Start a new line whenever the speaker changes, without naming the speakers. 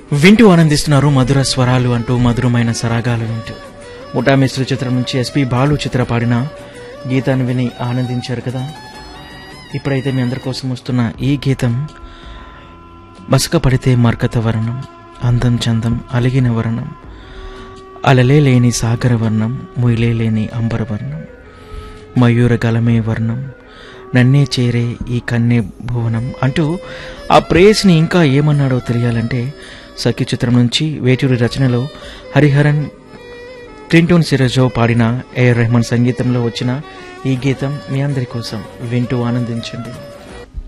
వింటూ ఆనందిస్తున్నారు మధుర స్వరాలు అంటూ మధురమైన సరాగాలు వింటూ ముఠా మిశ్ర చిత్రం నుంచి ఎస్పి బాలు చిత్ర పాడిన గీతాన్ని విని ఆనందించారు కదా ఇప్పుడైతే మీ అందరి కోసం వస్తున్న ఈ గీతం మసక పడితే మర్కత వర్ణం అందం చందం అలిగిన వర్ణం అలలే లేని సాగర వర్ణం ముయిలే లేని అంబర వర్ణం మయూర గలమే వర్ణం నన్నే చేరే ఈ కన్నే భువనం అంటూ ఆ ప్రేయస్ని ఇంకా ఏమన్నాడో తెలియాలంటే సఖి చిత్రం నుంచి వేటూరి రచనలో హరిహరన్ క్లింటోన్ సిరజో పాడిన ఏఆర్ రెహమాన్ సంగీతంలో వచ్చిన ఈ గీతం మీ అందరి కోసం వింటూ ఆనందించండి